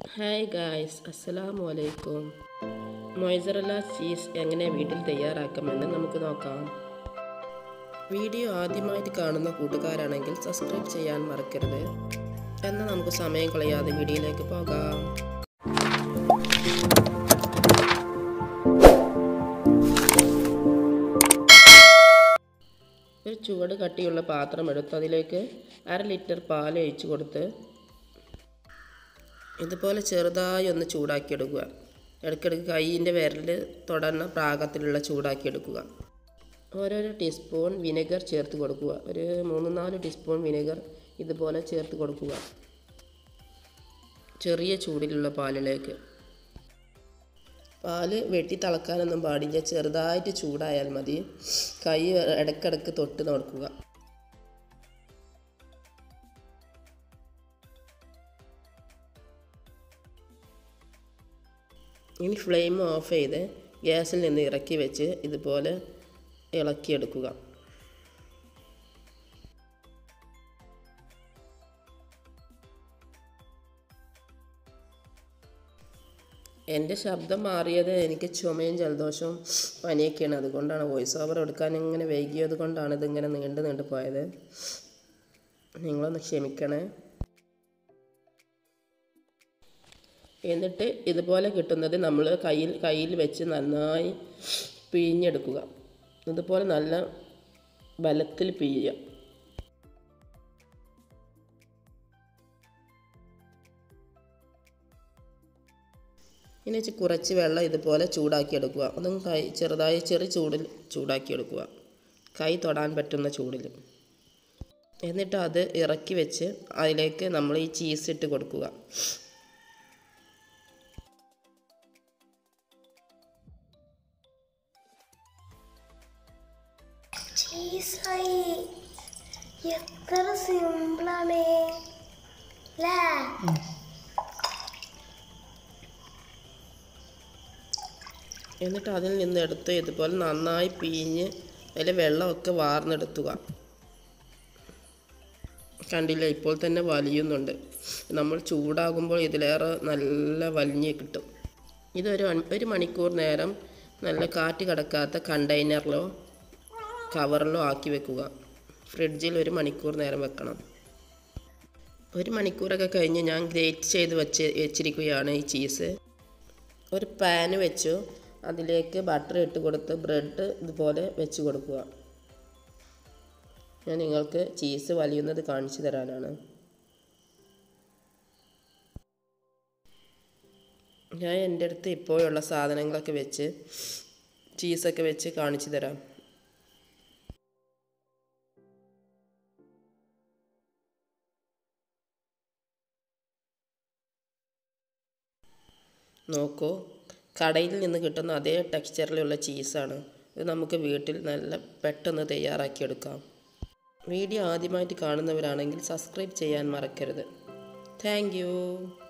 hi guys അസ്സലാമു അലൈക്കും മൊയ്സറല്ല cheese എങ്ങനെ വീട്ടിൽ തയ്യാറാക്കാമെന്ന് നമുക്ക് നോക്കാം വീഡിയോ ആദ്യമായിട്ട് കാണുന്ന കൂട്ടുകാരാണെങ്കിൽ സബ്സ്ക്രൈബ് ചെയ്യാൻ മറക്കരുത് എന്നാൽ നമുക്ക് സമയം കളയാതെ വീഡിയോയിലേക്ക് പോകാം ഒരു ചുവട് കട്ടിയുള്ള പാത്രം എടുത്ത് അതിലേക്ക് അര ലിറ്റർ പാൽ ഒഴിച്ച് കൊടുത്ത് ഇതുപോലെ ചെറുതായി ഒന്ന് ചൂടാക്കി എടുക്കുക ഇടയ്ക്കിടയ്ക്ക് കൈയിൻ്റെ വിരൽ തൊടുന്ന പാകത്തിലുള്ള ചൂടാക്കി എടുക്കുക ഓരോരോ ടീസ്പൂൺ വിനെഗർ ചേർത്ത് കൊടുക്കുക ഒരു മൂന്ന് നാല് ടീസ്പൂൺ വിനെഗർ ഇതുപോലെ ചേർത്ത് കൊടുക്കുക ചെറിയ ചൂടിലുള്ള പാലിലേക്ക് പാല് വെട്ടി തിളക്കാനൊന്നും പാടില്ല ചെറുതായിട്ട് ചൂടായാൽ മതി കൈ ഇടയ്ക്കിടയ്ക്ക് തൊട്ട് നോക്കുക ഇനി ഫ്ലെയിം ഓഫ് ചെയ്ത് ഗ്യാസിൽ നിന്ന് ഇറക്കി വെച്ച് ഇതുപോലെ ഇളക്കിയെടുക്കുക എൻ്റെ ശബ്ദം മാറിയത് എനിക്ക് ചുമയും ജലദോഷവും പനിയൊക്കെയാണ് അതുകൊണ്ടാണ് വോയിസ് ഓവർ എടുക്കാൻ ഇങ്ങനെ വൈകിയത് കൊണ്ടാണ് ഇതിങ്ങനെ നീണ്ടു നീണ്ടു പോയത് നിങ്ങളൊന്ന് ക്ഷമിക്കണേ എന്നിട്ട് ഇതുപോലെ കിട്ടുന്നത് നമ്മൾ കയ്യിൽ കയ്യിൽ വെച്ച് നന്നായി പിഴിഞ്ഞെടുക്കുക ഇതുപോലെ നല്ല ബലത്തിൽ പിഴിയുക ഇനി വെച്ച് കുറച്ച് വെള്ളം ഇതുപോലെ ചൂടാക്കി എടുക്കുക അതും കൈ ചെറുതായി ചെറിയ ചൂടിൽ ചൂടാക്കി എടുക്കുക കൈ തൊടാൻ പറ്റുന്ന ചൂടിൽ എന്നിട്ട് അത് ഇറക്കി വെച്ച് അതിലേക്ക് നമ്മൾ ഈ ചീസ് ഇട്ട് കൊടുക്കുക ചീസായി എത്ര സിമ്പിളാണ് അല്ലേ എന്നിട്ട് അതിൽ നിന്ന് എടുത്ത് ഇതുപോലെ നന്നായി പിഴിഞ്ഞ് അതിലെ വെള്ളമൊക്കെ വാർന്നെടുത്തുക കണ്ടില്ല ഇപ്പോൾ തന്നെ വലിയുന്നുണ്ട് നമ്മൾ ചൂടാകുമ്പോൾ ഇതിലേറെ നല്ല വലിഞ്ഞ് കിട്ടും ഇതൊരു അൺ- ഒരു മണിക്കൂർ നേരം നല്ല കാറ്റ് കടക്കാത്ത കണ്ടെയ്നറിലോ കവറിലോ ആക്കി വെക്കുക ഫ്രിഡ്ജിൽ ഒരു മണിക്കൂർ നേരം വെക്കണം ഒരു മണിക്കൂറൊക്കെ കഴിഞ്ഞ് ഞാൻ ഗ്രേറ്റ് ചെയ്ത് വെച്ച് വെച്ചിരിക്കുകയാണ് ഈ ചീസ് ഒരു പാന് വെച്ചു അതിലേക്ക് ബട്ടർ ഇട്ട് കൊടുത്ത് ബ്രെഡ് ഇതുപോലെ വെച്ച് കൊടുക്കുക ഞാൻ നിങ്ങൾക്ക് ചീസ് വലിയുന്നത് കാണിച്ചു തരാനാണ് ഞാൻ എൻ്റെ അടുത്ത് ഇപ്പോഴുള്ള സാധനങ്ങളൊക്കെ വെച്ച് ചീസൊക്കെ വെച്ച് കാണിച്ചു തരാം നോക്കൂ കടയിൽ നിന്ന് കിട്ടുന്ന അതേ ടെക്സ്ചറിലുള്ള ചീസാണ് ഇത് നമുക്ക് വീട്ടിൽ നല്ല പെട്ടെന്ന് തയ്യാറാക്കിയെടുക്കാം വീഡിയോ ആദ്യമായിട്ട് കാണുന്നവരാണെങ്കിൽ സബ്സ്ക്രൈബ് ചെയ്യാൻ മറക്കരുത് താങ്ക്